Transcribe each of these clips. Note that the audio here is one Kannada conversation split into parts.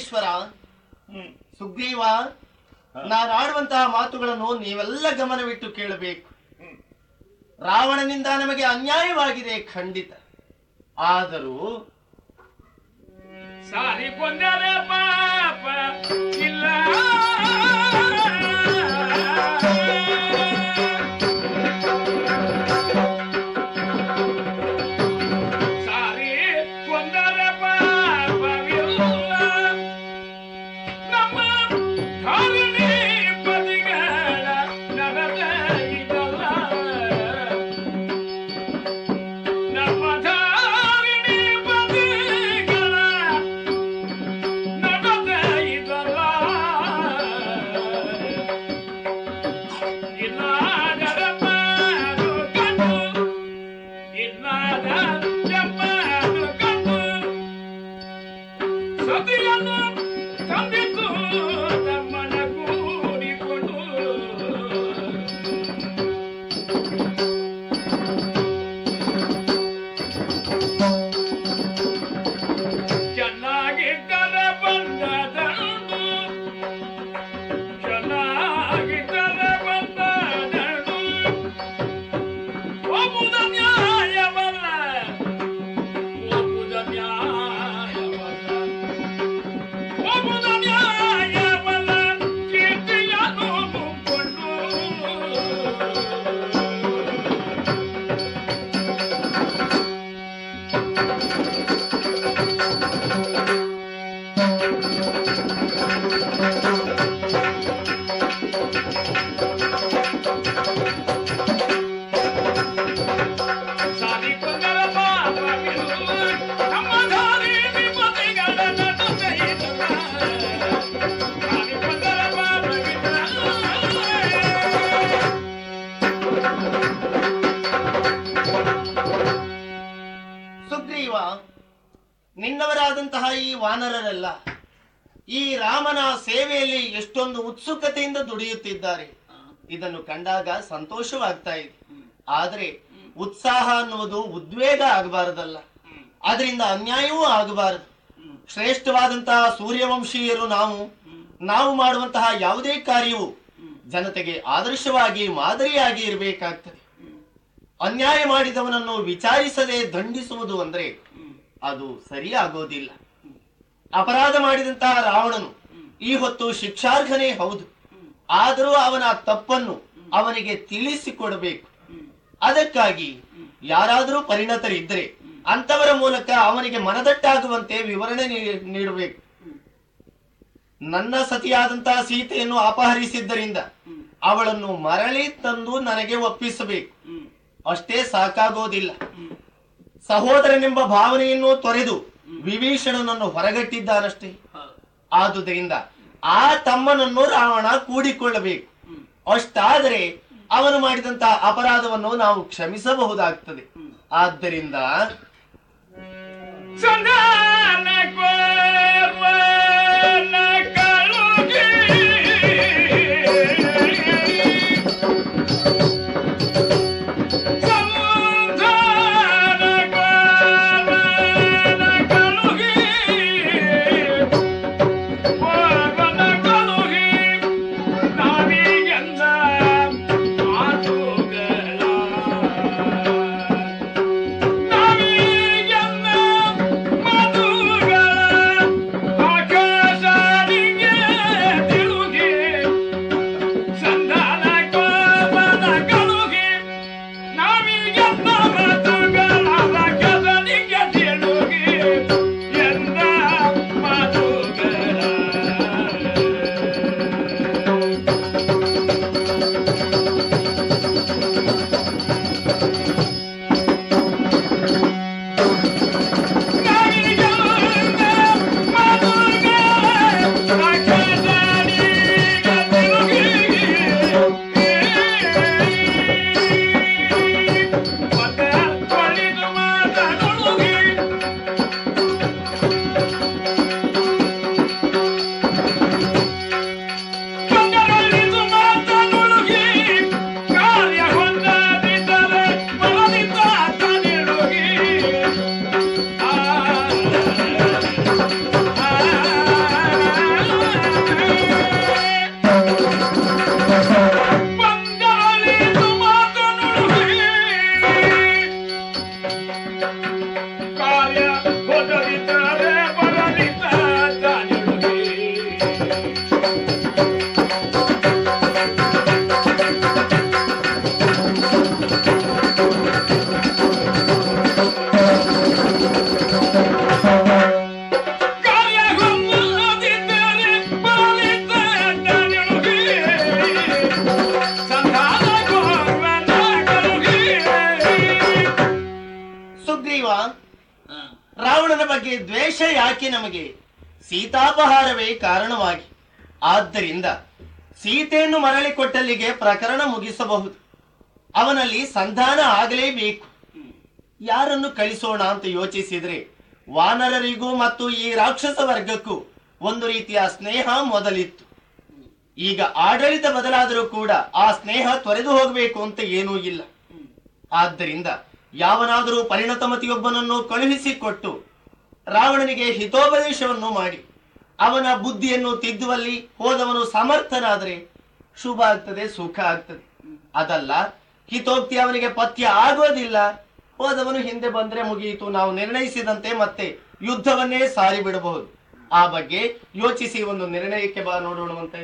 ಪರಮೇಶ್ವರ ಹ್ಮ್ ಸುಗ್ರೀವ ನಾನು ಆಡುವಂತಹ ಮಾತುಗಳನ್ನು ನೀವೆಲ್ಲ ಗಮನವಿಟ್ಟು ಕೇಳಬೇಕು ಹ್ಮ್. ರಾವಣನಿಂದ ನಮಗೆ ಅನ್ಯಾಯವಾಗಿದೆ ಖಂಡಿತ ಆದರೂ ಸಾರಿ ಕೊಂದರೆ ಪಾಪ ಇಲ್ಲ ಸಾರಿ ಕೊಂದರೆ ಪಾಪವಿಲ್ಲ ನಮ್ಮ ಧರಣಿ ಪದಿಗಳ ನಡತೆ ಇದಲ್ಲ ನಮ್ಮ ಧಾರಿಣಿ ಬದಿಗಳ ನಡತೆ ಇದಲ್ಲ ಇನ್ನಾದರ ಮಾರು ಕಂಡು ಇನ್ನಾದ ಜಮ್ಮನು ಕಂಡು ಸತಿಯನ್ನು ತಂದಿತು ತಮ್ಮನ ಕೂಡಿಕೊಂಡು ಚೆನ್ನಾಗಿದ್ದರೆ ಬಂದ ದಂಡು ಚೆನ್ನಾಗಿದ್ದರೆ ಬಂದ ದಂಡು ಒಬ್ಬುದ ನ್ಯಾಯವಲ್ಲ ಒಬ್ಬುದ ನ್ಯಾಯವಲ್ಲ ಒಬ್ಬುದ ನ್ಯಾಯವಲ್ಲ ಕೀರ್ತಿಯನ್ನು ಕೊಂಡು ಸಾರಿ ಕೊಂದರ ಪಾಪವಿಲ್ಲ ನಮ್ಮ ದಾರಿ ವಿಪತ್ತಿಗಳ ನಡುವೆ ಇದಲ್ಲ. ಸಾರಿ ಕೊಂದರ ಪಾಪವಿಲ್ಲ ಸುಗ್ರೀವ ನಿನ್ನವರಾದಂತಹ ಈ ವಾನರರೆಲ್ಲ ಈ ರಾಮನ ಸೇವೆಯಲ್ಲಿ ಎಷ್ಟೊಂದು ಉತ್ಸುಕತೆಯಿಂದ ದುಡಿಯುತ್ತಿದ್ದಾರೆ ಇದನ್ನು ಕಂಡಾಗ ಸಂತೋಷವಾಗ್ತಾ ಇದೆ ಆದ್ರೆ ಉತ್ಸಾಹ ಅನ್ನುವುದು ಉದ್ವೇಗ ಆಗಬಾರದಲ್ಲ ಅದರಿಂದ ಅನ್ಯಾಯವೂ ಆಗಬಾರದು ಶ್ರೇಷ್ಠವಾದಂತಹ ಸೂರ್ಯವಂಶೀಯರು ನಾವು ನಾವು ಮಾಡುವಂತಹ ಯಾವುದೇ ಕಾರ್ಯವು ಜನತೆಗೆ ಆದರ್ಶವಾಗಿ ಮಾದರಿಯಾಗಿ ಇರಬೇಕಾಗ್ತದೆ ಅನ್ಯಾಯ ಮಾಡಿದವನನ್ನು ವಿಚಾರಿಸದೆ ದಂಡಿಸುವುದು ಅಂದ್ರೆ ಅದು ಸರಿಯಾಗೋದಿಲ್ಲ ಅಪರಾಧ ಮಾಡಿದಂತಹ ರಾವಣನು ಈ ಹೊತ್ತು ಶಿಕ್ಷಾರ್ಹನೇ ಹೌದು ಆದರೂ ಅವನ ತಪ್ಪನ್ನು ಅವನಿಗೆ ತಿಳಿಸಿಕೊಡಬೇಕು ಅದಕ್ಕಾಗಿ ಯಾರಾದರೂ ಪರಿಣತರಿದ್ದರೆ ಅಂತವರ ಮೂಲಕ ಅವನಿಗೆ ಮನದಟ್ಟಾಗುವಂತೆ ವಿವರಣೆ ನೀ- ನೀಡಬೇಕು ನನ್ನ ಸತಿಯಾದಂತಹ ಸೀತೆಯನ್ನು ಅಪಹರಿಸಿದ್ದರಿಂದ ಅವಳನ್ನು ಮರಳಿ ತಂದು ನನಗೆ ಒಪ್ಪಿಸಬೇಕು ಅಷ್ಟೇ ಸಾಕಾಗೋದಿಲ್ಲ ಸಹೋದರನೆಂಬ ಭಾವನೆಯನ್ನು ತೊರೆದು ವಿಭೀಷಣನನ್ನು ಹೊರಗಟ್ಟಿದ್ದಾನಷ್ಟೇ ಆದುದರಿಂದ ಆ ತಮ್ಮನನ್ನು ರಾವಣ ಕೂಡಿಕೊಳ್ಳಬೇಕು ಅಷ್ಟಾದರೆ ಅವನು ಮಾಡಿದಂತಹ ಅಪರಾಧವನ್ನು ನಾವು ಕ್ಷಮಿಸಬಹುದಾಗ್ತದೆ ಆದ್ದರಿಂದ ಸಂಧಾನ ಕೋರ್ವನ ಕಳುಗಿ ಸಂಧಾನ ಕೋರ್ವನ ಕಳುಗಿ ಕೋರ್ವನ ಕಳುಗಿ ನಾವಿಗೆಂದ ಮಾತುಗಳ ನಾವಿಗೆನ್ನ ಮಧುಗಳ ಆಕಾಶ ಕಾರ್ಯಗೊಮ್ಮದಿದ್ದರೆ ಬರಲಿದ್ದೆಂದೆನುಗಿ. ಸಂಧಾನ ಕೋರ್ವನ ಕಳುಹಿ. ಸುಗ್ರೀವ ರಾವಣನ ಬಗ್ಗೆ ದ್ವೇಷ ಯಾಕೆ ನಮಗೆ ಸೀತಾಪಹಾರವೇ ಕಾರಣವಾಗಿ ಆದ್ದರಿಂದ ಸೀತೆಯನ್ನು ಮರಳಿ ಕೊಟ್ಟಲ್ಲಿಗೆ ಪ್ರಕರಣ ಮುಗಿಸಬಹುದು ಅವನಲ್ಲಿ ಸಂಧಾನ ಆಗಲೇಬೇಕು ಯಾರನ್ನು ಕಳಿಸೋಣ ಅಂತ ಯೋಚಿಸಿದ್ರೆ ವಾನರರಿಗೂ ಮತ್ತು ಈ ರಾಕ್ಷಸ ವರ್ಗಕ್ಕೂ ಒಂದು ರೀತಿಯ ಸ್ನೇಹ ಮೊದಲಿತ್ತು ಈಗ ಆಡಳಿತ ಬದಲಾದರೂ ಕೂಡ ಆ ಸ್ನೇಹ ತೊರೆದು ಹೋಗಬೇಕು ಅಂತ ಏನೂ ಇಲ್ಲ ಆದ್ದರಿಂದ ಯಾವನಾದರೂ ಪರಿಣತಮತಿಯೊಬ್ಬನನ್ನು ಕಳುಹಿಸಿಕೊಟ್ಟು ರಾವಣನಿಗೆ ಹಿತೋಪದೇಶವನ್ನು ಮಾಡಿ ಅವನ ಬುದ್ಧಿಯನ್ನು ತಿದ್ದುವಲ್ಲಿ ಹೋದವನು ಸಮರ್ಥನಾದರೆ ಶುಭ ಆಗ್ತದೆ ಸುಖ ಆಗ್ತದೆ ಅದಲ್ಲ ಹಿತೋಕ್ತಿ ಅವನಿಗೆ ಪಥ್ಯ ಆಗೋದಿಲ್ಲ ಹೋದವನು ಹಿಂದೆ ಬಂದ್ರೆ ಮುಗಿಯಿತು ನಾವು ನಿರ್ಣಯಿಸಿದಂತೆ ಮತ್ತೆ ಯುದ್ಧವನ್ನೇ ಸಾರಿ ಬಿಡಬಹುದು ಆ ಬಗ್ಗೆ ಯೋಚಿಸಿ ಒಂದು ನಿರ್ಣಯಕ್ಕೆ ಬಾ ನೋಡೋಣವಂತೆ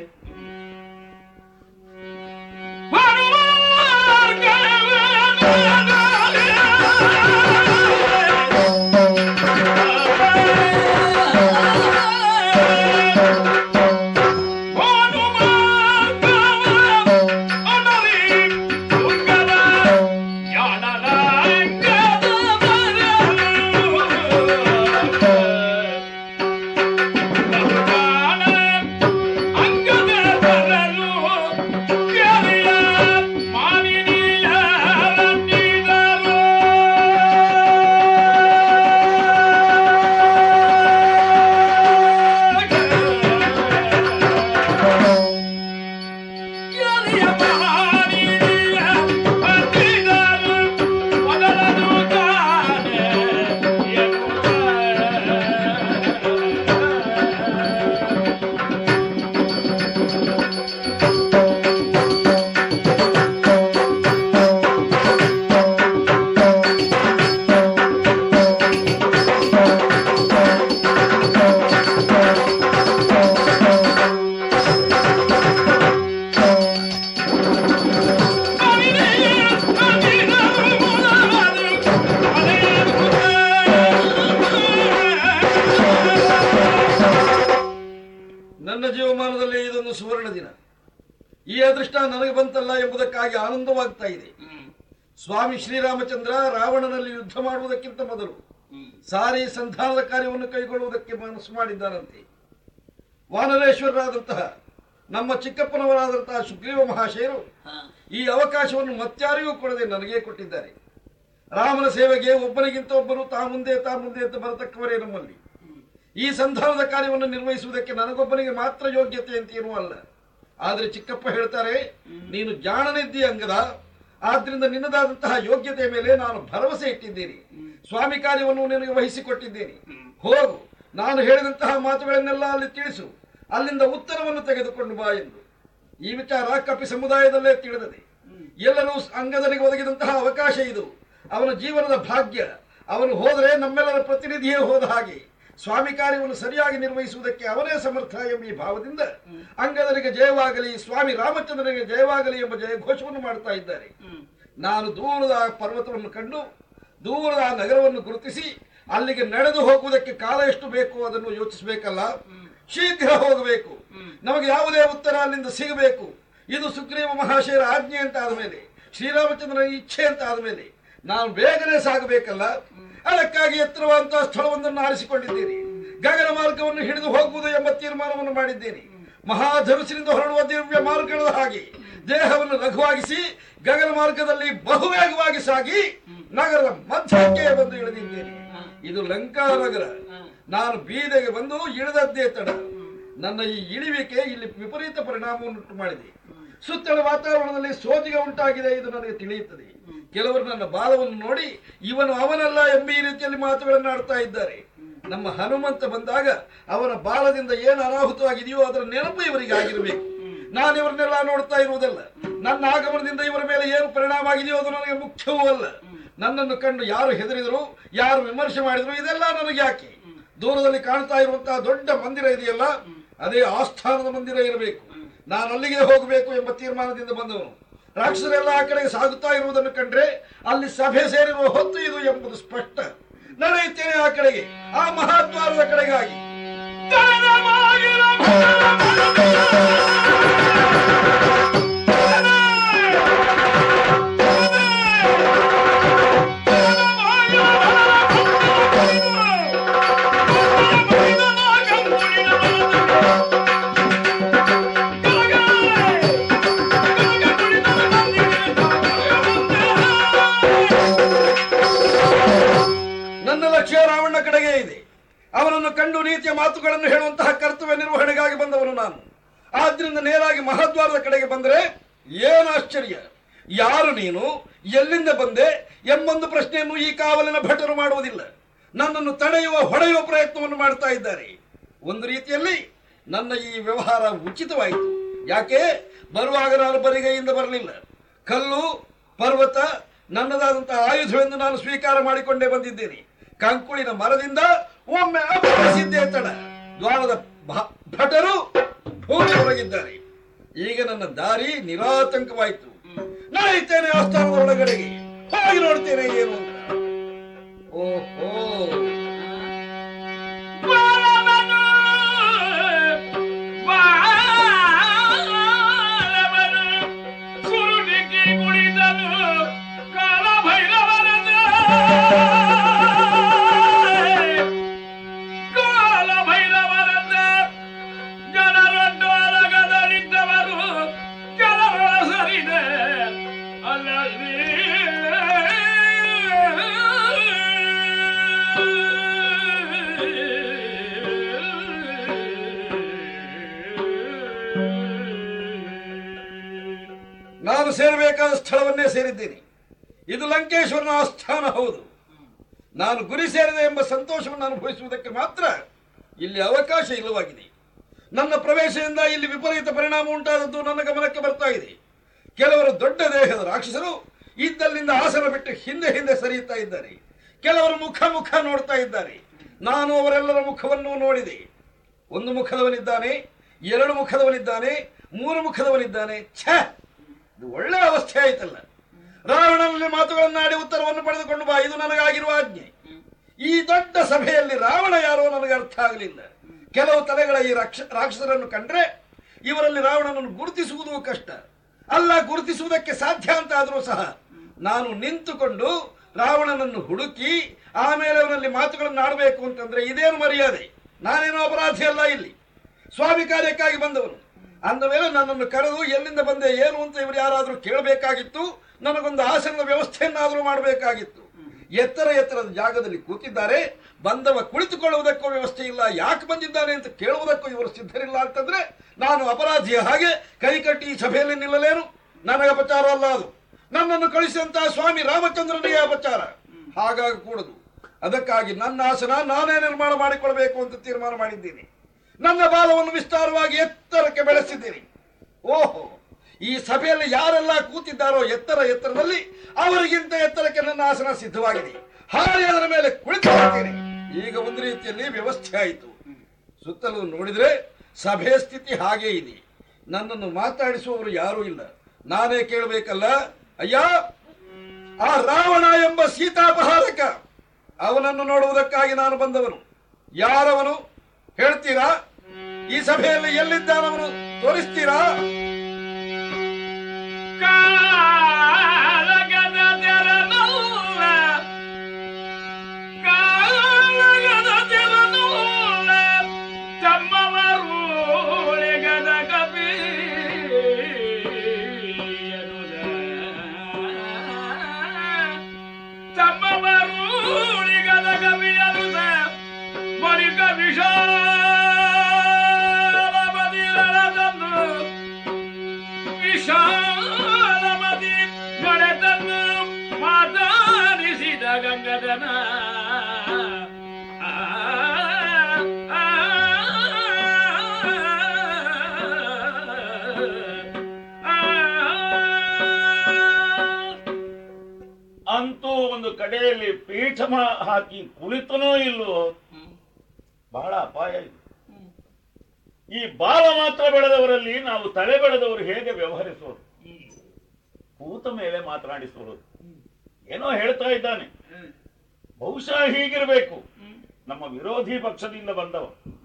ನನ್ನ ಜೀವಮಾನದಲ್ಲಿ ಇದೊಂದು ಸುವರ್ಣ ದಿನ ಈ ಅದೃಷ್ಟ ನನಗೆ ಬಂತಲ್ಲ ಎಂಬುದಕ್ಕಾಗಿ ಆನಂದವಾಗ್ತಾ ಇದೆ ಸ್ವಾಮಿ ಶ್ರೀರಾಮಚಂದ್ರ ರಾವಣನಲ್ಲಿ ಯುದ್ಧ ಮಾಡುವುದಕ್ಕಿಂತ ಮೊದಲು ಸಾರಿ ಸಂಧಾನದ ಕಾರ್ಯವನ್ನು ಕೈಗೊಳ್ಳುವುದಕ್ಕೆ ಮನಸ್ಸು ಮಾಡಿದ್ದಾರಂತೆ ವಾನರೇಶ್ವರರಾದಂತಹ ನಮ್ಮ ಚಿಕ್ಕಪ್ಪನವರಾದಂತಹ ಸುಗ್ರೀವ ಮಹಾಶಯರು ಈ ಅವಕಾಶವನ್ನು ಮತ್ಯಾರಿಗೂ ಕೊಡದೆ ನನಗೇ ಕೊಟ್ಟಿದ್ದಾರೆ ರಾಮನ ಸೇವೆಗೆ ಒಬ್ಬನಿಗಿಂತ ಒಬ್ಬರು ತಾ ಮುಂದೆ ತಾ ಮುಂದೆ ಅಂತ ಬರತಕ್ಕವರೇ ನಮ್ಮಲ್ಲಿ ಈ ಸಂಧಾನದ ಕಾರ್ಯವನ್ನು ನಿರ್ವಹಿಸುವುದಕ್ಕೆ ನನಗೊಬ್ಬನಿಗೆ ಮಾತ್ರ ಯೋಗ್ಯತೆ ಅಂತ ಏನೂ ಅಲ್ಲ ಆದ್ರೆ ಚಿಕ್ಕಪ್ಪ ಹೇಳ್ತಾರೆ ನೀನು ಜಾಣನಿದ್ದಿ ಅಂಗದ ಆದ್ರಿಂದ ನಿನ್ನದಾದಂತಹ ಯೋಗ್ಯತೆಯ ಮೇಲೆ ನಾನು ಭರವಸೆ ಇಟ್ಟಿದ್ದೇನೆ ಸ್ವಾಮಿ ಕಾರ್ಯವನ್ನು ನಿನಗೆ ವಹಿಸಿಕೊಟ್ಟಿದ್ದೇನೆ ಹೋಗು ನಾನು ಹೇಳಿದಂತಹ ಮಾತುಗಳನ್ನೆಲ್ಲ ಅಲ್ಲಿ ತಿಳಿಸು ಅಲ್ಲಿಂದ ಉತ್ತರವನ್ನು ತೆಗೆದುಕೊಂಡು ಬಾ ಎಂದು ಈ ವಿಚಾರ ಕಪಿ ಸಮುದಾಯದಲ್ಲೇ ತಿಳಿದದೆ ಎಲ್ಲರೂ ಅಂಗದನಿಗೆ ಒದಗಿದಂತಹ ಅವಕಾಶ ಇದು ಅವನ ಜೀವನದ ಭಾಗ್ಯ ಅವನು ಹೋದರೆ ನಮ್ಮೆಲ್ಲರ ಪ್ರತಿನಿಧಿಯೇ ಹೋದ ಹಾಗೆ ಸ್ವಾಮಿ ಕಾರ್ಯವನ್ನು ಸರಿಯಾಗಿ ನಿರ್ವಹಿಸುವುದಕ್ಕೆ ಅವನೇ ಸಮರ್ಥ ಎಂಬ ಈ ಭಾವದಿಂದ ಅಂಗದನಿಗೆ ಜಯವಾಗಲಿ ಸ್ವಾಮಿ ರಾಮಚಂದ್ರನಿಗೆ ಜಯವಾಗಲಿ ಎಂಬ ಜಯ ಘೋಷವನ್ನು ಮಾಡ್ತಾ ಇದ್ದಾರೆ ನಾನು ದೂರದ ಆ ಪರ್ವತವನ್ನು ಕಂಡು ದೂರದ ಆ ನಗರವನ್ನು ಗುರುತಿಸಿ ಅಲ್ಲಿಗೆ ನಡೆದು ಹೋಗುವುದಕ್ಕೆ ಕಾಲ ಎಷ್ಟು ಬೇಕು ಅದನ್ನು ಯೋಚಿಸಬೇಕಲ್ಲ ಶೀಘ್ರ ಹೋಗಬೇಕು ನಮಗೆ ಯಾವುದೇ ಉತ್ತರ ಅಲ್ಲಿಂದ ಸಿಗಬೇಕು ಇದು ಸುಗ್ರೀವ ಮಹಾಶಯರ ಆಜ್ಞೆ ಅಂತ ಆದಮೇಲೆ ಶ್ರೀರಾಮಚಂದ್ರನ ಇಚ್ಛೆ ಅಂತ ಆದಮೇಲೆ ನಾನು ಬೇಗನೆ ಸಾಗಬೇಕಲ್ಲ ಅದಕ್ಕಾಗಿ ಎತ್ತರವಾದಂತಹ ಸ್ಥಳವೊಂದನ್ನು ಆರಿಸಿಕೊಂಡಿದ್ದೇನೆ ಗಗನ ಮಾರ್ಗವನ್ನು ಹಿಡಿದು ಹೋಗುವುದು ಎಂಬ ತೀರ್ಮಾನವನ್ನು ಮಾಡಿದ್ದೇನೆ ಮಹಾಧನುಸಿನಿಂದ ಹೊರಡುವ ದಿವ್ಯ ಮಾರ್ಗದ ಹಾಗೆ ದೇಹವನ್ನು ಲಘುವಾಗಿಸಿ ಗಗನ ಮಾರ್ಗದಲ್ಲಿ ಬಹುವೇಗವಾಗಿ ಸಾಗಿ ನಗರದ ಮಧ್ಯಕ್ಕೆ ಬಂದು ಇಳಿದಿದ್ದೇನೆ ಇದು ಲಂಕಾ ನಗರ ನಾನು ಬೀದೆಗೆ ಬಂದು ಇಳಿದದ್ದೇ ತಡ ನನ್ನ ಈ ಇಳಿವಿಕೆ ಇಲ್ಲಿ ವಿಪರೀತ ಪರಿಣಾಮವನ್ನುಂಟು ಮಾಡಿದೆ ಸುತ್ತಲ ವಾತಾವರಣದಲ್ಲಿ ಸೋಜಿಗೆ ಉಂಟಾಗಿದೆ ಇದು ನನಗೆ ತಿಳಿಯುತ್ತದೆ ಕೆಲವರು ನನ್ನ ಬಾಲವನ್ನು ನೋಡಿ ಇವನು ಅವನಲ್ಲ ಎಂಬ ಈ ರೀತಿಯಲ್ಲಿ ಮಾತುಗಳನ್ನು ಆಡ್ತಾ ಇದ್ದಾರೆ ನಮ್ಮ ಹನುಮಂತ ಬಂದಾಗ ಅವನ ಬಾಲದಿಂದ ಏನು ಅನಾಹುತವಾಗಿದೆಯೋ ಅದರ ನೆನಪು ಇವರಿಗೆ ಆಗಿರಬೇಕು ನಾನು ಇವರನ್ನೆಲ್ಲ ನೋಡ್ತಾ ಇರುವುದಲ್ಲ ನನ್ನ ಆಗಮನದಿಂದ ಇವರ ಮೇಲೆ ಏನು ಪರಿಣಾಮ ಆಗಿದೆಯೋ ಅದು ನನಗೆ ಮುಖ್ಯವೂ ಅಲ್ಲ ನನ್ನನ್ನು ಕಂಡು ಯಾರು ಹೆದರಿದರು ಯಾರು ವಿಮರ್ಶೆ ಮಾಡಿದ್ರು ಇದೆಲ್ಲ ನನಗೆ ಯಾಕೆ ದೂರದಲ್ಲಿ ಕಾಣ್ತಾ ಇರುವಂತಹ ದೊಡ್ಡ ಮಂದಿರ ಇದೆಯಲ್ಲ ಅದೇ ಆಸ್ಥಾನದ ಮಂದಿರ ಇರಬೇಕು ನಾನು ಅಲ್ಲಿಗೆ ಹೋಗಬೇಕು ಎಂಬ ತೀರ್ಮಾನದಿಂದ ಬಂದವನು ರಾಕ್ಷಸರೆಲ್ಲ ಆ ಕಡೆಗೆ ಸಾಗುತ್ತಾ ಇರುವುದನ್ನು ಕಂಡ್ರೆ ಅಲ್ಲಿ ಸಭೆ ಸೇರಿರುವ ಹೊತ್ತು ಇದು ಎಂಬುದು ಸ್ಪಷ್ಟ ನಡೆಯುತ್ತೇನೆ ಆ ಕಡೆಗೆ ಆ ಮಹಾದ್ವಾರದ ಕಡೆಗಾಗಿ ನನ್ನ ಲಕ್ಷ್ಯ ರಾವಣ ಕಡೆಗೆ ಇದೆ ಅವನನ್ನು ಕಂಡು ನೀತಿಯ ಮಾತುಗಳನ್ನು ಹೇಳುವಂತಹ ಕರ್ತವ್ಯ ನಿರ್ವಹಣೆಗಾಗಿ ಬಂದವನು ನಾನು ಆದ್ರಿಂದ ನೇರಾಗಿ ಮಹಾದ್ವಾರದ ಕಡೆಗೆ ಬಂದರೆ ಏನು ಆಶ್ಚರ್ಯ ಯಾರು ನೀನು ಎಲ್ಲಿಂದ ಬಂದೆ ಎಂಬೊಂದು ಪ್ರಶ್ನೆಯನ್ನು ಈ ಕಾವಲಿನ ಭಟರು ಮಾಡುವುದಿಲ್ಲ ನನ್ನನ್ನು ತಡೆಯುವ ಹೊಡೆಯುವ ಪ್ರಯತ್ನವನ್ನು ಮಾಡ್ತಾ ಇದ್ದಾರೆ ಒಂದು ರೀತಿಯಲ್ಲಿ ನನ್ನ ಈ ವ್ಯವಹಾರ ಉಚಿತವಾಯಿತು ಯಾಕೆ ಬರುವಾಗ ನಾನು ಬರಿಗೈಯಿಂದ ಬರಲಿಲ್ಲ ಕಲ್ಲು ಪರ್ವತ ನನ್ನದಾದಂತಹ ಆಯುಧವೆಂದು ನಾನು ಸ್ವೀಕಾರ ಮಾಡಿಕೊಂಡೇ ಬಂದಿದ್ದೇನೆ ಕಂಕುಳಿನ ಮರದಿಂದ ಒಮ್ಮೆ ಅಪಹರಿಸಿದ್ದೇ ತಡ ದ್ವಾರದ ಭ- ಭಟರು ಭೂಮಿ ಹೊರಗಿದ್ದಾರೆ ಈಗ ನನ್ನ ದಾರಿ ನಿರಾತಂಕವಾಯಿತು ನಡೆಯುತ್ತೇನೆ ಆಸ್ಥಾನದ ಒಳಗಡೆಗೆ ಹೋಗಿ ನೋಡ್ತೇನೆ ಏನು ಅಂತ ಓಹೋ ಜನರೊಡ್ಡು ಅಲಗದಲ್ಲಿದ್ದವರು ಕೆಲವರ ಸರಿದೆ ಅಲ್ಲಲ್ಲಿ ನಾನು ಸೇರಬೇಕಾದ ಸ್ಥಳವನ್ನೇ ಸೇರಿದ್ದೇನೆ ಇದು ಲಂಕೇಶ್ವರನ ಆಸ್ಥಾನ ಹೌದು ನಾನು ಗುರಿ ಸೇರಿದೆ ಎಂಬ ಸಂತೋಷವನ್ನು ಅನುಭವಿಸುವುದಕ್ಕೆ ಮಾತ್ರ ಇಲ್ಲಿ ಅವಕಾಶ ಇಲ್ಲವಾಗಿದೆ ನನ್ನ ಪ್ರವೇಶದಿಂದ ಇಲ್ಲಿ ವಿಪರೀತ ಪರಿಣಾಮ ಉಂಟಾದದ್ದು ನನ್ನ ಗಮನಕ್ಕೆ ಬರ್ತಾ ಇದೆ ಕೆಲವರು ದೊಡ್ಡ ದೇಹದ ರಾಕ್ಷಸರು ಇದ್ದಲ್ಲಿಂದ ಆಸನ ಬಿಟ್ಟು ಹಿಂದೆ ಹಿಂದೆ ಸರಿಯುತ್ತಾ ಇದ್ದಾರೆ ಕೆಲವರು ಮುಖ ಮುಖ ನೋಡ್ತಾ ಇದ್ದಾರೆ ನಾನು ಅವರೆಲ್ಲರ ಮುಖವನ್ನು ನೋಡಿದೆ ಒಂದು ಮುಖದವನಿದ್ದಾನೆ ಎರಡು ಮುಖದವನಿದ್ದಾನೆ ಮೂರು ಮುಖದವನಿದ್ದಾನೆ ಛ ಇದು ಒಳ್ಳೆ ಅವಸ್ಥೆ ಆಯ್ತಲ್ಲ ರಾವಣನಲ್ಲಿ ಮಾತುಗಳನ್ನಾಡಿ ಉತ್ತರವನ್ನು ಪಡೆದುಕೊಂಡು ಬಾ ಇದು ನನಗಾಗಿರುವ ಆಜ್ಞೆ ಈ ದೊಡ್ಡ ಸಭೆಯಲ್ಲಿ ರಾವಣ ಯಾರೋ ನನಗೆ ಅರ್ಥ ಆಗಲಿಲ್ಲ ಕೆಲವು ತಲೆಗಳ ಈ ರಾಕ್ಷ ರಾಕ್ಷಸರನ್ನು ಕಂಡ್ರೆ ಇವರಲ್ಲಿ ರಾವಣನನ್ನು ಗುರುತಿಸುವುದು ಕಷ್ಟ ಅಲ್ಲ ಗುರುತಿಸುವುದಕ್ಕೆ ಸಾಧ್ಯ ಅಂತ ಆದರೂ ಸಹ ನಾನು ನಿಂತುಕೊಂಡು ರಾವಣನನ್ನು ಹುಡುಕಿ ಆಮೇಲೆ ಅವನಲ್ಲಿ ಮಾತುಗಳನ್ನು ಆಡಬೇಕು ಅಂತಂದ್ರೆ ಇದೇನು ಮರ್ಯಾದೆ ನಾನೇನೋ ಅಪರಾಧಿ ಅಲ್ಲ ಇಲ್ಲಿ ಸ್ವಾಮಿ ಕಾರ್ಯಕ್ಕಾಗಿ ಬಂದವನು ಅಂದ ಮೇಲೆ ನನ್ನನ್ನು ಕರೆದು ಎಲ್ಲಿಂದ ಬಂದೆ ಏನು ಅಂತ ಇವರು ಯಾರಾದರೂ ಕೇಳಬೇಕಾಗಿತ್ತು ನನಗೊಂದು ಆಸನದ ವ್ಯವಸ್ಥೆಯನ್ನಾದರೂ ಮಾಡಬೇಕಾಗಿತ್ತು ಎತ್ತರ ಎತ್ತರದ ಜಾಗದಲ್ಲಿ ಕೂತಿದ್ದಾರೆ ಬಂದವ ಕುಳಿತುಕೊಳ್ಳುವುದಕ್ಕೂ ವ್ಯವಸ್ಥೆ ಇಲ್ಲ ಯಾಕೆ ಬಂದಿದ್ದಾನೆ ಅಂತ ಕೇಳುವುದಕ್ಕೂ ಇವರು ಸಿದ್ಧರಿಲ್ಲ ಅಂತಂದ್ರೆ ನಾನು ಅಪರಾಧಿಯ ಹಾಗೆ ಕೈ ಕಟ್ಟಿ ಈ ಸಭೆಯಲ್ಲಿ ನಿಲ್ಲಲೇನು ನನಗೆ ಅಪಚಾರ ಅಲ್ಲ ಅದು ನನ್ನನ್ನು ಕಳಿಸಿದಂತಹ ಸ್ವಾಮಿ ರಾಮಚಂದ್ರನಿಗೆ ಅಪಚಾರ ಹಾಗಾಗಿ ಕೂಡದು ಅದಕ್ಕಾಗಿ ನನ್ನ ಆಸನ ನಾನೇ ನಿರ್ಮಾಣ ಮಾಡಿಕೊಳ್ಬೇಕು ಅಂತ ತೀರ್ಮಾನ ಮಾಡಿದ್ದೀನಿ ನನ್ನ ಬಾಲವನ್ನು ವಿಸ್ತಾರವಾಗಿ ಎತ್ತರಕ್ಕೆ ಬೆಳೆಸಿದ್ದೀನಿ ಓಹೋ ಈ ಸಭೆಯಲ್ಲಿ ಯಾರೆಲ್ಲ ಕೂತಿದ್ದಾರೋ ಎತ್ತರ ಎತ್ತರದಲ್ಲಿ ಅವರಿಗಿಂತ ಎತ್ತರಕ್ಕೆ ನನ್ನ ಆಸನ ಸಿದ್ಧವಾಗಿದೆ ಹಾರಿ ಅದರ ಮೇಲೆ ಕುಳಿತುಕೊಳ್ತೇನೆ ಈಗ ಒಂದು ರೀತಿಯಲ್ಲಿ ವ್ಯವಸ್ಥೆ ಆಯಿತು ಸುತ್ತಲೂ ನೋಡಿದ್ರೆ ಸಭೆ ಸ್ಥಿತಿ ಹಾಗೇ ಇದೆ ನನ್ನನ್ನು ಮಾತಾಡಿಸುವವರು ಯಾರೂ ಇಲ್ಲ ನಾನೇ ಕೇಳಬೇಕಲ್ಲ ಅಯ್ಯ ಆ ರಾವಣ ಎಂಬ ಸೀತಾಪಹಾರಕ ಅವನನ್ನು ನೋಡುವುದಕ್ಕಾಗಿ ನಾನು ಬಂದವನು ಯಾರವನು ಹೇಳ್ತೀರಾ ಈ ಸಭೆಯಲ್ಲಿ ಎಲ್ಲಿದ್ದಾನವನು ತೋರಿಸ್ತೀರಾ ಕಾಲಗದ ತೆರನಲ್ಲ ಕಾಲಗದ ತೆರನಲ್ಲ ತಮ್ಮವರು ಗದ ಕಪಿ ತಮ್ಮವರು ಗದ ಕಪಿಯರುದ ಮರಿಕ ವಿಶಾಲ ಬದಿರಳದನ್ನು ವಿಶಾಲಮತಿ ನಡೆದನ್ನು ಮಾತಾಡಿಸಿದ ಗಂಗದನ ಆ, ಆ, ಆ, ಅಂತೂ ಒಂದು ಕಡೆಯಲ್ಲಿ ಪೀಠ ಮಾ- ಹಾಕಿ ಕುಳಿತನೋ ಇಲ್ಲೋ ಬಹಳ ಅಪಾಯ ಇದೆ ಈ ಬಾಲ ಮಾತ್ರ ಬೆಳೆದವರಲ್ಲಿ ನಾವು ತಲೆ ಬೆಳೆದವರು ಹೇಗೆ ವ್ಯವಹರಿಸೋದು ಕೂತ ಮೇಲೆ ಮಾತನಾಡಿಸೋದು ಏನೋ ಹೇಳ್ತಾ ಇದ್ದಾನೆ ಬಹುಶಃ ಹೀಗಿರಬೇಕು ನಮ್ಮ ವಿರೋಧಿ ಪಕ್ಷದಿಂದ ಬಂದವ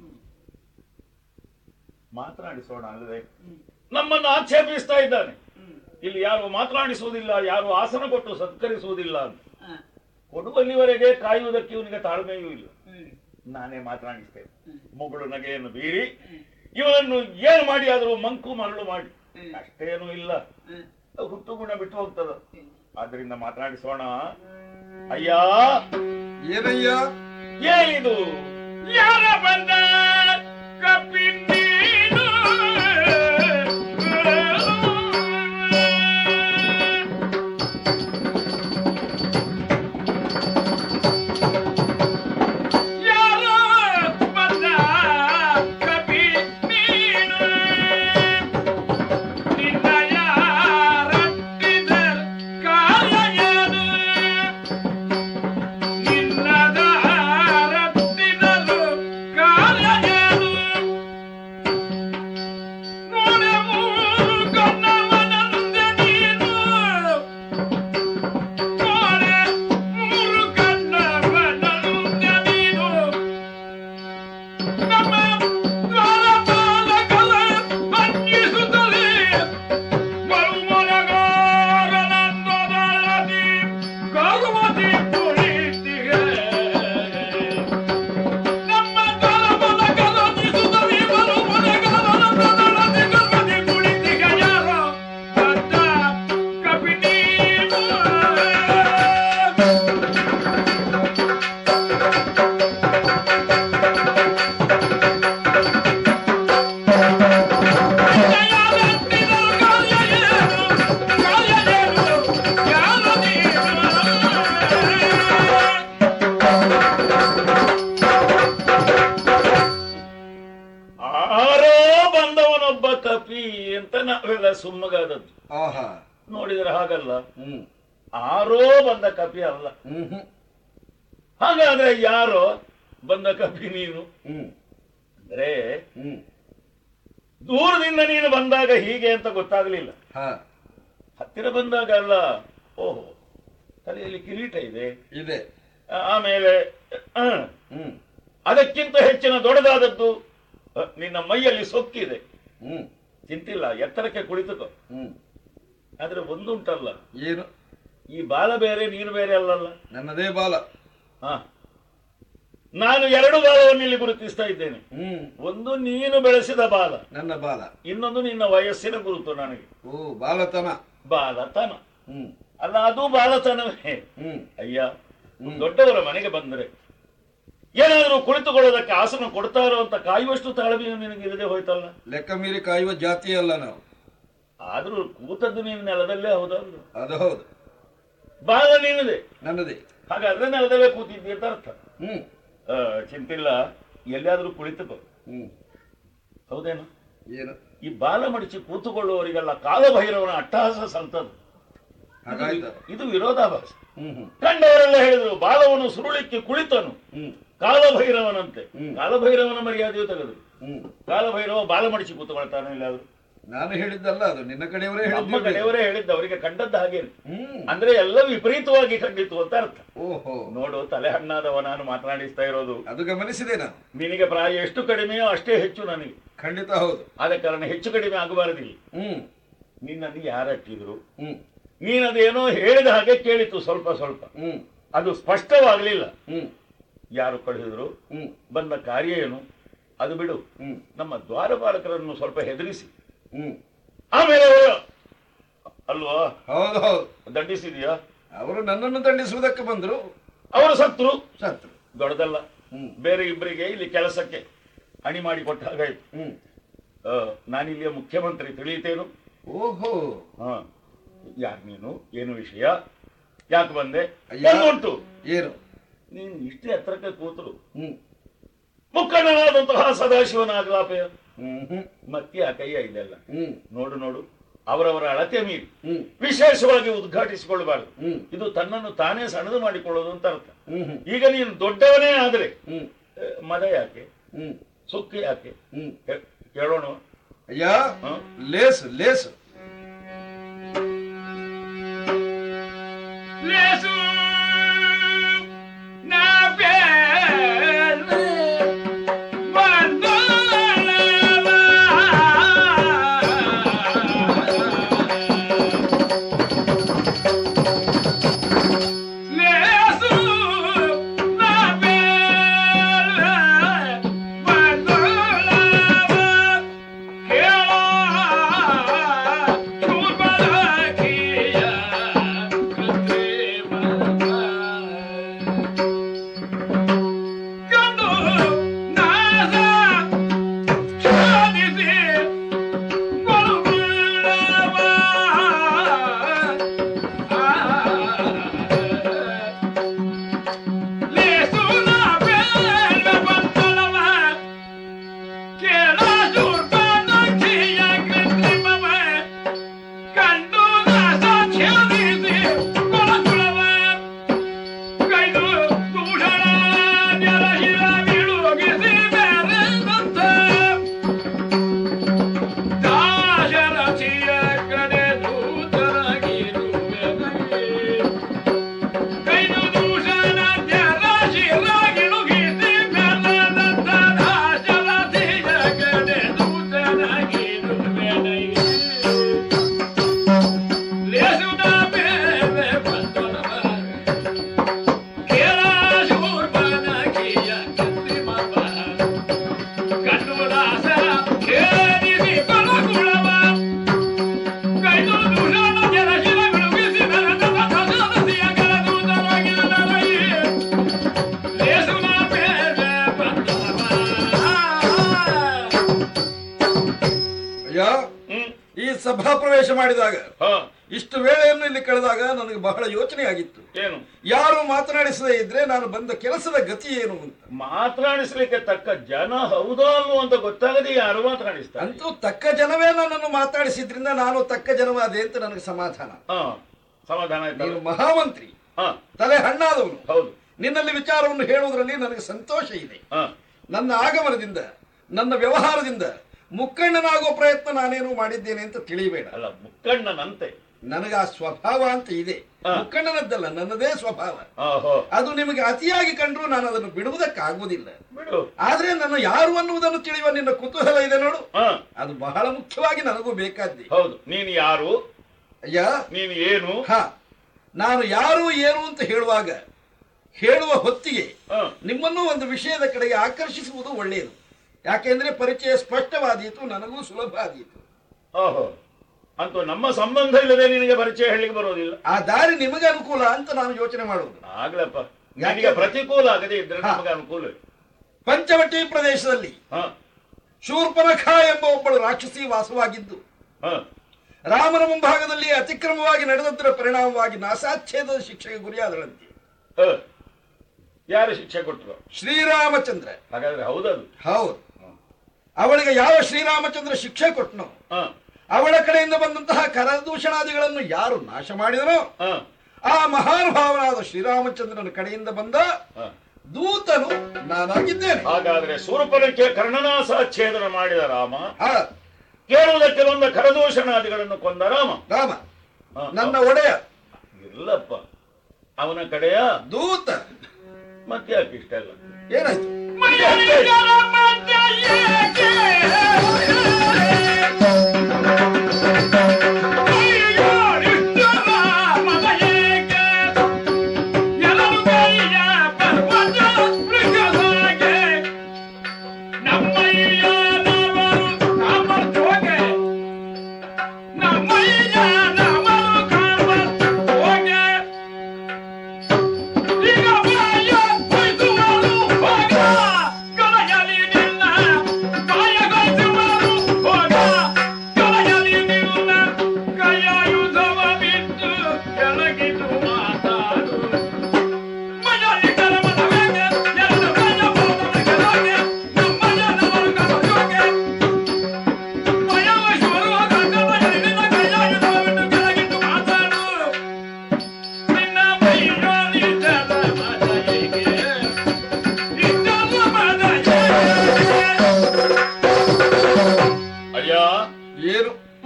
ಮಾತನಾಡಿಸೋಣ ಅಲ್ಲದೆ ನಮ್ಮನ್ನು ಆಕ್ಷೇಪಿಸ್ತಾ ಇದ್ದಾನೆ ಇಲ್ಲಿ ಯಾರು ಮಾತನಾಡಿಸುವುದಿಲ್ಲ ಯಾರು ಆಸನ ಕೊಟ್ಟು ಸತ್ಕರಿಸುವುದಿಲ್ಲ ಅಂತ ಕೊಡುವಲ್ಲಿವರೆಗೆ ಕಾಯುವುದಕ್ಕೆ ಇವನಿಗೆ ತಾಳ್ಮೆಯೂ ಇಲ್ಲ ನಾನೇ ಮಾತನಾಡಿಸ್ತೇನೆ ಮುಗುಳು ನಗೆಯನ್ನು ಬೀರಿ ಇವನನ್ನು ಏನು ಮಾಡಿ ಆದರೂ ಮಂಕು ಮರಳು ಮಾಡಿ ಅಷ್ಟೇನೂ ಇಲ್ಲ ಹುಟ್ಟು ಗುಣ ಬಿಟ್ಟು ಹೋಗ್ತದ ಆದ್ರಿಂದ ಮಾತನಾಡಿಸೋಣ ಅಯ್ಯ ಏನಯ್ಯ ಏನಿದು ಯಾರ ಬಂದ ಕಪಿನೀನು ಯಾರ ಬಂದ ಕಪಿನೀನು ನಿನ್ನ ಯಾರಟ್ಟಿದರ್ ಕಾಯನು ನಿನ್ನದಾರತ್ತಿದರು ಕಾರ್ಯಗಳು ನೋಡೆವು ಕಣ್ಣವನಂದೆ ನೀನು ನೋಡೆ ಮೂರು ಕಣ್ಣವನಂದೆ ನೀನು ನಮ್ಮ ದ್ವಾರಪಾಲಕರ ಭಂಗಿಸುತ್ತಲೇ ಮರುಮೊಳಗಾರನಂದೊಡಲದಿ ಗೌರವದಿ ಕುಳಿತಿಗೆ ನಮ್ಮ ದ್ವಾರಪಾಲಕರ ಭಂಗಿಸುತ್ತಲೇ ಮರುಮೊಳಗಾರನಂದೊಡಲದಿ ಗೌರವದಿ ಕುಳಿತಿಗೆ ಯಾರೋ ಬಂದ ಕಪಿನೀನು ಆರೋ ಬಂದವನೊಬ್ಬ ಕಪಿ ಅಂತ ನಾವೆಲ್ಲ ಸುಮ್ಮಗಾದದ್ದು ಆಹಾ ನೋಡಿದ್ರೆ ಹಾಗಲ್ಲ ಹ್ಮ್ ಆರೋ ಬಂದ ಕಪಿ ಅಲ್ಲ ಹ್ಮ್ ಹ್ಮ್ ಹಾಗಾದ್ರೆ ಯಾರೋ ಬಂದ ಕಪಿ ನೀನು ಹ್ಮ್ ಅಂದ್ರೆ ಹ್ಮ್ ದೂರದಿಂದ ನೀನು ಬಂದಾಗ ಹೀಗೆ ಅಂತ ಗೊತ್ತಾಗ್ಲಿಲ್ಲ ಹಾ ಹತ್ತಿರ ಬಂದಾಗ ಅಲ್ಲ ಓಹೋ ತಲೆಯಲ್ಲಿ ಕಿರೀಟ ಇದೆ ಇದೆ ಆ- ಆಮೇಲೆ ಆ, ಹ್ಮ್ ಅದಕ್ಕಿಂತ ಹೆಚ್ಚಿನ ದೊಡ್ಡದಾದದ್ದು ಅ, ನಿನ್ನ ಮೈಯಲ್ಲಿ ಸೊಕ್ಕಿದೆ ಹ್ಮ್ ಚಿಂತಿಲ್ಲ ಎತ್ತರಕ್ಕೆ ಕುಳಿತುಕೋ ಹ್ಮ್ ಆದ್ರೆ ಒಂದುಂಟಲ್ಲ ಏನು ಈ ಬಾಲ ಬೇರೆ ನೀನು ಬೇರೆ ಅಲ್ಲಲ್ಲ ನನ್ನದೇ ಬಾಲ ಹ ನಾನು ಎರಡು ಬಾಲವನ್ನು ಇಲ್ಲಿ ಗುರುತಿಸ್ತಾ ಇದ್ದೇನೆ ಹ್ಮ್ ಒಂದು ನೀನು ಬೆಳೆಸಿದ ಬಾಲ ನನ್ನ ಬಾಲ ಇನ್ನೊಂದು ನಿನ್ನ ವಯಸ್ಸಿನ ಗುರುತು ನನಗೆ ಓ ಬಾಲತನ ಬಾಲತನ ಹ್ಮ್ ಅಲ್ಲ ಅದು ಬಾಲತನವೇ ಹ್ಮ್ ಅಯ್ಯ ದೊಡ್ಡವರ ಮನೆಗೆ ಬಂದರೆ ಏನಾದರೂ ಕುಳಿತುಕೊಳ್ಳೋದಕ್ಕೆ ಆಸನ ಕೊಡ್ತಾರೋ ಅಂತ ಕಾಯುವಷ್ಟು ತಾಳ್ಮೆಯು ನಿನಗೆ ಇಲ್ಲದೆ ಹೋಯ್ತಲ್ಲ ಲೆಕ್ಕ ಮೀರಿ ಕಾಯುವ ಜಾತಿ ಅಲ್ಲ ನಾವು ಆದ್ರೂ ಕೂತದ್ದು ನೀನು ನೆಲದಲ್ಲೇ ಹೌದಲ್ಲ ಅದು ಹೌದು ಬಾಲ ನಿನ್ನದೆ ನನ್ನದೇ ಹಾಗಾದ್ರೆ ನೆಲದಲ್ಲೇ ಕೂತಿದ್ದಿ ಅಂತ ಅರ್ಥ ಹ್ಮ್ ಆ, ಚಿಂತಿಲ್ಲ ಎಲ್ಲಿಯಾದ್ರೂ ಕುಳಿತುಕೋ ಹ್ಮ್ ಹೌದೇನು ಏನು ಈ ಬಾಲ ಮಡಿಚಿ ಕೂತುಕೊಳ್ಳುವವರಿಗೆಲ್ಲ ಕಾಲಭೈರವನ ಅಟ್ಟಹಾಸ ಸಂತದ್ದು ಹಾಗಾಯ್ತ ಇದು ವಿರೋಧಾಭಾಸ ಹ್ಮ್ ಹ್ಮ್ ಕಂಡವರೆಲ್ಲ ಹೇಳಿದ್ರು ಬಾಲವನ್ನು ಸುರುಳಿಕ್ಕೆ ಕುಳಿತನು ಹ್ಮ್ ಕಾಲಭೈರವನಂತೆ ಹ್ಮ್. ಕಾಲಭೈರವನ ಮರ್ಯಾದೆಯು ತೆಗೆದ್ರು ಹ್ಮ್ ಕಾಲಭೈರವ ಬಾಲ ಮಡಿಸಿ ಕೂತುಕೊಳ್ತಾನೆ ಇಲ್ಲಾದ್ರು ನಾನು ಹೇಳಿದ್ದಲ್ಲ ಅದು ನಿನ್ನ ಕಡೆಯವರೇ ನಮ್ಮ ಹೇಳಿದ್ದು ಕಡೆಯವರೇ ಹೇಳಿದ್ದು ಅವರಿಗೆ ಕಂಡದ್ದು ಹಾಗೆ ಹ್ಮ್ ಅಂದ್ರೆ ಎಲ್ಲ ವಿಪರೀತವಾಗಿ ಕಂಡಿತು ಅಂತ ಅರ್ಥ ಓಹೋ ನೋಡು ತಲೆ ಹಣ್ಣಾದವ ನಾನು ಮಾತನಾಡಿಸ್ತಾ ಇರೋದು ಅದು ಗಮನಿಸಿದೆ ನಾನು ನಿನಗೆ ಪ್ರಾಯ ಎಷ್ಟು ಕಡಿಮೆಯೋ ಅಷ್ಟೇ ಹೆಚ್ಚು ನನಗೆ ಖಂಡಿತ ಹೌದು ಆದ ಕಾರಣ ಹೆಚ್ಚು ಕಡಿಮೆ ಆಗಬಾರದಿಲ್ಲ ಹ್ಮ್ ನಿನ್ನನ್ನು ಯಾರಟ್ಟಿದ್ರು ಹ್ಮ್ ನೀನದೇನೋ ಹೇಳಿದ ಹಾಗೆ ಕೇಳಿತು ಸ್ವಲ್ಪ ಸ್ವಲ್ಪ ಹ್ಮ್ ಅದು ಸ್ಪಷ್ಟವಾಗಲಿಲ್ಲ ಹ್ಮ್ ಯಾರು ಕಳಿಸಿದ್ರು ಹ್ಮ್ ಬಂದ ಕಾರ್ಯ ಏನು ಅದು ಬಿಡು ಹ್ಮ್ ನಮ್ಮ ದ್ವಾರಪಾಲಕರನ್ನು ಸ್ವಲ್ಪ ಹೆದರಿಸಿ ಹ್ಮ್ ಆಮೇಲೆ ಅವರು ಅಲ್ವಾ ಹೌದು ಹೌದು ದಂಡಿಸಿದ್ಯಾ ಅವರು ನನ್ನನ್ನು ದಂಡಿಸುವುದಕ್ಕೆ ಬಂದ್ರು ಅವರು ಸತ್ರು ಸತ್ರು ದೊಡ್ಡದಲ್ಲ ಹ್ಮ್ ಬೇರೆ ಇಬ್ಬರಿಗೆ ಇಲ್ಲಿ ಕೆಲಸಕ್ಕೆ ಹಣಿ ಮಾಡಿ ಕೊಟ್ಟ ಹಾಗಾಯ್ತು ಹ್ಮ್ ಆ, ನಾನಿಲ್ಲಿಯ ಮುಖ್ಯಮಂತ್ರಿ ತಿಳಿಯುತ್ತೇನು ಓಹೋ ಹಾ ಯಾರು ನೀನು ಏನು ವಿಷಯ ಯಾಕೆ ಬಂದೆ ಅಯ್ಯ. ಉಂಟು ಏನು ನೀನು ಇಷ್ಟೇ ಹತ್ರಕ್ಕೆ ಕೂತರು ಹ್ಮ್ ಮುಖಂಡನಾದಂತಹ ಸದಾಶಿವನ ಆಗ್ಲಾಪೆಯ ಹ್ಮ್ ಹ್ಮ್ ಮತ್ತೆ ಆ ಕೈಯ ಇದೆಲ್ಲ ಹ್ಮ್ ನೋಡು ನೋಡು ಅವರವರ ಅಳತೆ ಮೀರಿ ಹ್ಮ್ ವಿಶೇಷವಾಗಿ ಉದ್ಘಾಟಿಸಿಕೊಳ್ಳಬಾರದು ಹ್ಮ್ ಇದು ತನ್ನನ್ನು ತಾನೇ ಸಣ್ಣದು ಮಾಡಿಕೊಳ್ಳೋದು ಅಂತ ಅರ್ಥ ಹ್ಮ್ ಹ್ಮ್ ಈಗ ನೀನು ದೊಡ್ಡವನೇ ಆದ್ರೆ ಹ್ಮ್ ಆ, ಮದ ಯಾಕೆ ಹ್ಮ್ ಸೊಕ್ಕು ಯಾಕೆ ಹ್ಮ್ ಕೆ- ಕೇಳೋಣ ಅಯ್ಯ ಹ? ಲೇಸು ಲೇಸು ಲೇಸು ನಾ ಬೇರೆ ಲೇಸು ನಾ ಬೇರೆ ಅಯ್ಯ ಹ್ಮ್ ಈ ಸಭಾ ಪ್ರವೇಶ ಮಾಡಿದಾಗ ಹ ಇಷ್ಟು ವೇಳೆಯನ್ನು ಇಲ್ಲಿ ಕಳೆದಾಗ ನನಗೆ ಬಹಳ ಯೋಚನೆ ಆಗಿತ್ತು ಏನು ಯಾರು ಮಾತನಾಡಿಸದೇ ಇದ್ರೆ ನಾನು ಬಂದ ಕೆಲಸದ ಗತಿ ಏನು ಅಂತ ಮಾತನಾಡಿಸ್ಲಿಕ್ಕೆ ತಕ್ಕ ಜನ ಹೌದೋ ಅಲ್ವೋ ಅಂತ ಗೊತ್ತಾಗದೆ ಯಾರು ಮಾತನಾಡಿಸ್ತಾರೆ ಅಂತೂ ತಕ್ಕ ಜನವೇ ನನ್ನನ್ನು ಮಾತಾಡಿಸಿದ್ರಿಂದ ನಾನು ತಕ್ಕ ಜನವಾದೆ ಅಂತ ನನಗೆ ಸಮಾಧಾನ ಹ ಸಮಾಧಾನ ನೀನು ಆಯ್ತಲ್ಲ ಮಹಾಮಂತ್ರಿ ಹ ತಲೆ ಹಣ್ಣಾದವನು ಹೌದು ನಿನ್ನಲ್ಲಿ ವಿಚಾರವನ್ನು ಹೇಳುವುದರಲ್ಲಿ ನನಗೆ ಸಂತೋಷ ಇದೆ ಹ ನನ್ನ ಆಗಮನದಿಂದ ನನ್ನ ವ್ಯವಹಾರದಿಂದ ಮುಕ್ಕಣ್ಣನಾಗುವ ಪ್ರಯತ್ನ ನಾನೇನು ಮಾಡಿದ್ದೇನೆ ಅಂತ ತಿಳಿಯಬೇಡ ಅಲ್ಲ ಮುಕ್ಕಣ್ಣನಂತೆ ನನಗೆ ಆ ಸ್ವಭಾವ ಅಂತ ಇದೆ ಹಾ. ಮುಕ್ಕಣ್ಣನದ್ದಲ್ಲ ನನ್ನದೇ ಸ್ವಭಾವ ಓಹೋ ಅದು ನಿಮಗೆ ಅತಿಯಾಗಿ ಕಂಡ್ರು ನಾನು ಅದನ್ನು ಬಿಡುವುದಕ್ಕಾಗುವುದಿಲ್ಲ ಬಿಡು ಆದ್ರೆ ನನ್ನ ಯಾರು ಅನ್ನುವುದನ್ನು ತಿಳಿಯುವ ನಿನ್ನ ಕುತೂಹಲ ಇದೆ ನೋಡು ಹ ಅದು ಬಹಳ ಮುಖ್ಯವಾಗಿ ನನಗೂ ಬೇಕಾದ್ದೆ ಹೌದು ನೀನು ಯಾರು ಅಯ್ಯ ನೀನು ಏನು ಹ ನಾನು ಯಾರು ಏನು ಅಂತ ಹೇಳುವಾಗ ಹೇಳುವ ಹೊತ್ತಿಗೆ ಹ ನಿಮ್ಮನ್ನು ಒಂದು ವಿಷಯದ ಕಡೆಗೆ ಆಕರ್ಷಿಸುವುದು ಒಳ್ಳೆಯದು ಯಾಕೆಂದ್ರೆ ಪರಿಚಯ ಸ್ಪಷ್ಟವಾದೀತು ನನಗೂ ಸುಲಭ ಆದೀತು ಓಹೋ ಅಂತೂ ನಮ್ಮ ಸಂಬಂಧ ಇಲ್ಲದೆ ನಿನಗೆ ಪರಿಚಯ ಹೇಳಲಿಕ್ಕೆ ಬರೋದಿಲ್ಲ ಆ ದಾರಿ ನಿಮಗೆ ಅನುಕೂಲ ಅಂತ ನಾನು ಯೋಚನೆ ಮಾಡುವುದು ಆಗ್ಲಪ್ಪ ಯಾಕೆ? ನಿನಗೆ ಪ್ರತಿಕೂಲ ಆಗದೆ ಇದ್ರೆ ಹಾ. ನಮಗೆ ಅನುಕೂಲ ಪಂಚವಟಿ ಪ್ರದೇಶದಲ್ಲಿ ಹ ಶೂರ್ಪನಖ ಎಂಬ ಒಬ್ಬಳು ರಾಕ್ಷಸಿ ವಾಸವಾಗಿದ್ದು ಹ ರಾಮನ ಮುಂಭಾಗದಲ್ಲಿ ಅತಿಕ್ರಮವಾಗಿ ನಡೆದದ್ದರ ಪರಿಣಾಮವಾಗಿ ನಾಸಾಚ್ಛೇದದ ಶಿಕ್ಷೆಗೆ ಗುರಿಯಾದಳಂತೆ ಹ. ಯಾರು ಶಿಕ್ಷೆ ಕೊಟ್ಟರು ಶ್ರೀರಾಮಚಂದ್ರ ಹಾಗಾದ್ರೆ ಹೌದದು ಹೌದು ಅವಳಿಗೆ ಯಾವ ಶ್ರೀರಾಮಚಂದ್ರ ಶಿಕ್ಷೆ ಕೊಟ್ಟನೋ ಹ ಅವಳ ಕಡೆಯಿಂದ ಬಂದಂತಹ ಕರದೂಷಣಾದಿಗಳನ್ನು ಯಾರು ನಾಶ ಮಾಡಿದನೋ ಹ ಆ ಮಹಾನುಭಾವನಾದ ಶ್ರೀರಾಮಚಂದ್ರನ ಕಡೆಯಿಂದ ಬಂದ ಹ. ದೂತನು ನಾನಾಗಿದ್ದೇನೆ ಹಾಗಾದ್ರೆ ಸೂರ್ಪನಕ್ಕೆ ಕರ್ಣನಾಸಾಚ್ಛೇದನ ಮಾಡಿದ ರಾಮ ಆ, ಕೇಳುವುದಕ್ಕೆ ಬಂದ ಕರದೂಷಣಾದಿಗಳನ್ನು ಕೊಂದ ರಾಮ ರಾಮ ಹ, ನನ್ನ ಒಡೆಯ ಇಲ್ಲಪ್ಪ ಅವನ ಕಡೆಯ ದೂತ ಮತ್ತೆ ಯಾಕೆ ಇಷ್ಟ ಇಲ್ಲ ಏನಾಯ್ತು ಈಗ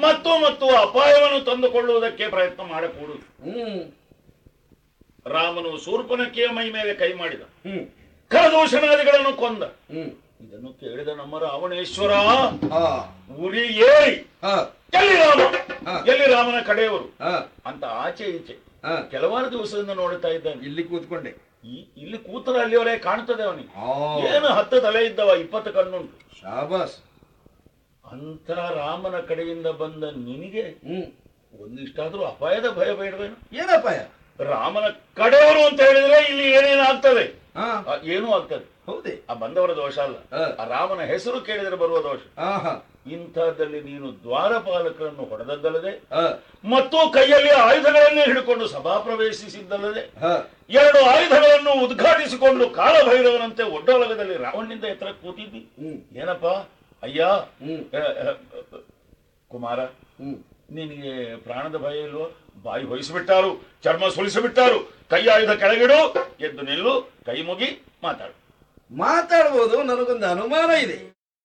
ಮತ್ತು ಮತ್ತು ಅಪಾಯವನ್ನು ತಂದುಕೊಳ್ಳುವುದಕ್ಕೆ ಪ್ರಯತ್ನ ಮಾಡಕೂಡುದು ಹ್ಮ್ ರಾಮನು ಶೂರ್ಪನಕ್ಕಿಯ ಮೈ ಮೇಲೆ ಕೈ ಮಾಡಿದ ಹ್ಮ್ ಕರದೂಷಣಾದಿಗಳನ್ನು ಕೊಂದ ಹ್ಮ್ ಇದನ್ನು ಕೇಳಿದ ನಮ್ಮ ರಾವಣೇಶ್ವರ ಹಾ ಉರಿ ಏರಿ ಹಾ ಎಲ್ಲಿ ರಾಮ ಹಾ. ಎಲ್ಲಿ ರಾಮನ ಕಡೆಯವರು ಹಾ ಅಂತ ಆಚೆ ಈಚೆ ಹಾ ಕೆಲವಾರು ದಿವಸದಿಂದ ನೋಡುತ್ತಾ ಇದ್ದಾನೆ ಇಲ್ಲಿ ಕೂತ್ಕೊಂಡೆ ಈ- ಇಲ್ಲಿ ಕೂತರ ಅಲ್ಲಿವರೆಗೆ ಕಾಣ್ತದೆ ಅವನಿಗೆ ಆ ಏನು ಹತ್ತು ತಲೆ ಇದ್ದವ ಇಪ್ಪತ್ತು ಕಣ್ಣುಂಟು ಶಾಬಾಸ್ ಅಂತ ರಾಮನ ಕಡೆಯಿಂದ ಬಂದ ನಿನಗೆ ಹ್ಮ್ ಒಂದಿಷ್ಟಾದ್ರೂ ಅಪಾಯದ ಭಯ ಬೇಡವೇನು ಏನಪ್ಪಾಯ ರಾಮನ ಕಡೆಯವರು ಅಂತ ಹೇಳಿದ್ರೆ ಇಲ್ಲಿ ಏನೇನು ಆಗ್ತದೆ ಹಾ ಆ, ಏನೂ ಆಗ್ತದೆ ಹೌದೇ ಆ ಬಂದವರ ದೋಷ ಅಲ್ಲ ಹಾ. ಆ ರಾಮನ ಹೆಸರು ಕೇಳಿದರೆ ಬರುವ ದೋಷ ಆಹಾ ಇಂಥದ್ದಲ್ಲಿ ನೀನು ದ್ವಾರಪಾಲಕರನ್ನು ಹೊಡೆದದ್ದಲ್ಲದೆ ಹಾ ಮತ್ತು ಕೈಯಲ್ಲಿ ಆಯುಧಗಳನ್ನೇ ಹಿಡ್ಕೊಂಡು ಸಭಾ ಪ್ರವೇಶಿಸಿದ್ದಲ್ಲದೆ ಹಾ ಎರಡು ಆಯುಧಗಳನ್ನು ಉದ್ಘಾಟಿಸಿಕೊಂಡು ಕಾಲಭೈರವನಂತೆ ಒಡ್ಡೊಲಗದಲ್ಲಿ ರಾವಣನಿಂದ ಎತ್ತರ ಕೂತಿದ್ದಿ ಹ್ಮ್ ಏನಪ್ಪ ಅಯ್ಯ ಹ್ಮ್ ಅ, ಅ, ಅ, ಕುಮಾರ ಹ್ಮ್ ನಿನಗೆ ಪ್ರಾಣದ ಭಯ ಇಲ್ವೋ ಬಾಯಿ ಹೊಯ್ಸಿಬಿಟ್ಟಾರು ಚರ್ಮ ಸುಳಿಸಿಬಿಟ್ಟಾರು ಕೈ ಆಯುಧ ಕೆಳಗಿಡು ಎದ್ದು ನಿಲ್ಲು ಕೈ ಮುಗಿ ಮಾತಾಡು ಮಾತಾಡ್ಬೋದು ನನಗೊಂದು ಅನುಮಾನ ಇದೆ